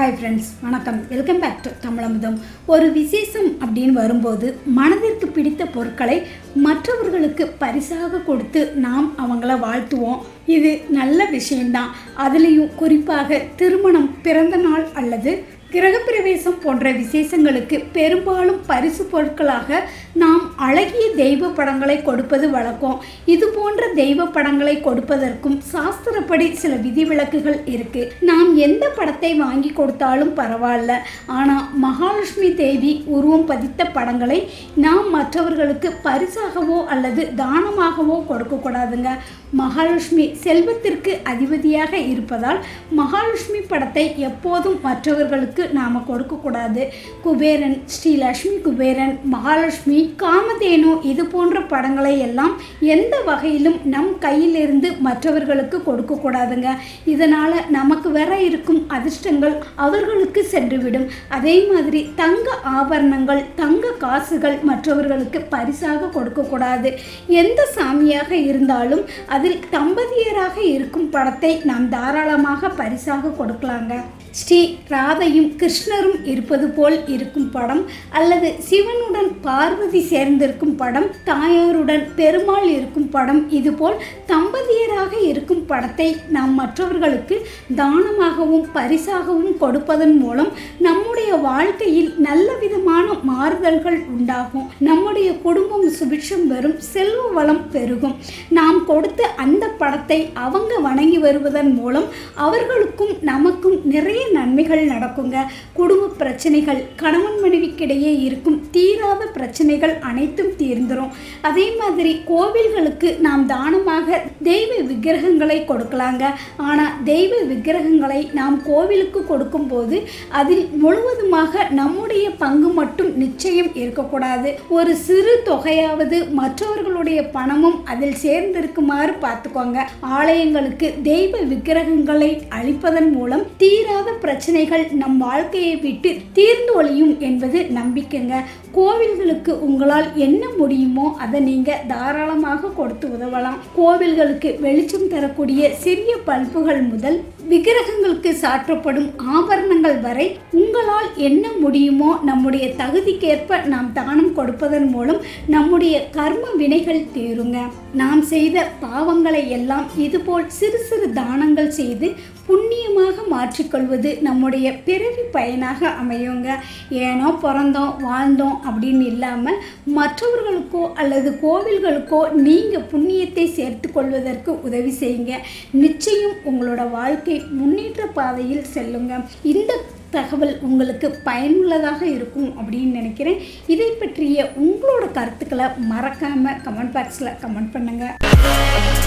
hi friends வணக்கம் welcome back to Tamilamudham ஒரு விசேஷம் அப்படின்னு வரும்போது மனதிற்கு பிடித்த பொருட்களை மற்றவர்களுக்கு பரிசாக கொடுத்து நாம் அவங்கள வாழ்த்துவோம் இது நல்ல விஷயம்தான் அதுலேயும் குறிப்பாக திருமணம் பிறந்த நாள் அல்லது கிரகப்பிரவேசம் போன்ற விசேஷங்களுக்கு பெரும்பாலும் பரிசு பொருட்களாக நாம் அழகிய தெய்வ படங்களை கொடுப்பது வழக்கம் இது போன்ற தெய்வ படங்களை கொடுப்பதற்கும் சாஸ்திரப்படி சில விதிவிலக்குகள் இருக்கு நாம் எந்த படத்தை வாங்கி கொடுத்தாலும் பரவாயில்ல ஆனால் மகாலட்சுமி தேவி உருவம் பதித்த படங்களை நாம் மற்றவர்களுக்கு பரிசாகவோ அல்லது தானமாகவோ கொடுக்கக்கூடாதுங்க மகாலட்சுமி செல்வத்திற்கு அதிபதியாக இருப்பதால் மகாலட்சுமி படத்தை எப்போதும் மற்றவர்களுக்கு நாம் கொடுக்கக்கூடாது குபேரன் ஸ்ரீ லக்ஷ்மி குபேரன் மகாலட்சுமி காமதேனு இது போன்ற படங்களை எல்லாம் எந்த வகையிலும் நம் கையிலிருந்து மற்றவர்களுக்கு கொடுக்கக்கூடாதுங்க இதனால் நமக்கு வர இருக்கும் அதிர்ஷ்டங்கள் அவர்களுக்கு சென்றுவிடும் அதே மாதிரி தங்க ஆபரணங்கள் தங்க காசுகள் மற்றவர்களுக்கு பரிசாக கொடுக்கக்கூடாது எந்த சாமியாக இருந்தாலும் அதில் தம்பதியராக இருக்கும் படத்தை நாம் தாராளமாக பரிசாக கொடுக்கலாங்க ஸ்ரீ ராதையும் கிருஷ்ணரும் இருப்பது போல் இருக்கும் படம் அல்லது சிவனுடன் பார்வதி சேர்ந்திருக்கும் படம் தாயாருடன் பெருமாள் இருக்கும் படம் இதுபோல் தம்பதியராக இருக்கும் படத்தை நாம் மற்றவர்களுக்கு தானமாகவும் பரிசாகவும் கொடுப்பதன் மூலம் நம்முடைய வாழ்க்கையில் நல்ல விதமான மாறுதல்கள் உண்டாகும் நம்முடைய குடும்பம் சுபிட்சம் வரும் செல்வ வளம் பெருகும் நாம் கொடுத்த அந்த படத்தை அவங்க வணங்கி வருவதன் மூலம் அவர்களுக்கும் நமக்கும் நிறைய நன்மைகள் நடக்குங்க குடும்ப பிரச்சனைகள் கணவன் மனைவிக்கிடையே இருக்கும் தீராத பிரச்சனைகள் அனைத்தும் தீர்ந்துரும் அதே மாதிரி கோவில்களுக்கு நாம் தானமாக தெய்வ விக்கிரகங்களை கொடுக்கலாங்க ஆனால் தெய்வ விக்கிரகங்களை நாம் கோவிலுக்கு கொடுக்கும்போது அதில் முழுவதுமாக நம்முடைய பங்கு மட்டும் நிச்சயம் இருக்கக்கூடாது ஒரு சிறு தொகையாவது மற்றவர்களுடைய பணமும் அதில் சேர்ந்திருக்குமாறு பார்த்துக்கோங்க ஆலயங்களுக்கு தெய்வ விக்கிரகங்களை அளிப்பதன் மூலம் தீராத பிரச்சனைகள் நம் வாழ்க்கையை விட்டு தீர்ந்து ஒழியும் என்பது நம்பிக்கைங்க கோவில்களுக்கு உங்களால் என்ன முடியுமோ அதை நீங்கள் தாராளமாக கொடுத்து உதவலாம் கோவில்களுக்கு வெளிச்சம் தரக்கூடிய சிறிய பல்புகள் முதல் விக்கிரகங்களுக்கு சாற்றப்படும் ஆபரணங்கள் வரை உங்களால் என்ன முடியுமோ நம்முடைய தகுதிக்கேற்ப நாம் தானம் கொடுப்பதன் மூலம் நம்முடைய கர்ம வினைகள் தீருங்க நாம் செய்த பாவங்களை எல்லாம் இதுபோல் சிறு சிறு தானங்கள் செய்து புண்ணியமாக மாற்றிக்கொள்வது நம்முடைய பிறவி பயனாக அமையுங்க ஏனோ பிறந்தோம் வாழ்ந்தோம் அப்படின்னு இல்லாமல் மற்றவர்களுக்கோ அல்லது கோவில்களுக்கோ நீங்கள் புண்ணியத்தை சேர்த்து கொள்வதற்கு உதவி செய்யுங்க நிச்சயம் உங்களோட வாழ்க்கை முன்னேற்ற பாதையில் செல்லுங்க இந்த தகவல் உங்களுக்கு பயனுள்ளதாக இருக்கும் அப்படின்னு நினைக்கிறேன் இதை பற்றிய உங்களோட கருத்துக்களை மறக்காமல் கமெண்ட் பாக்ஸில் கமெண்ட் பண்ணுங்கள்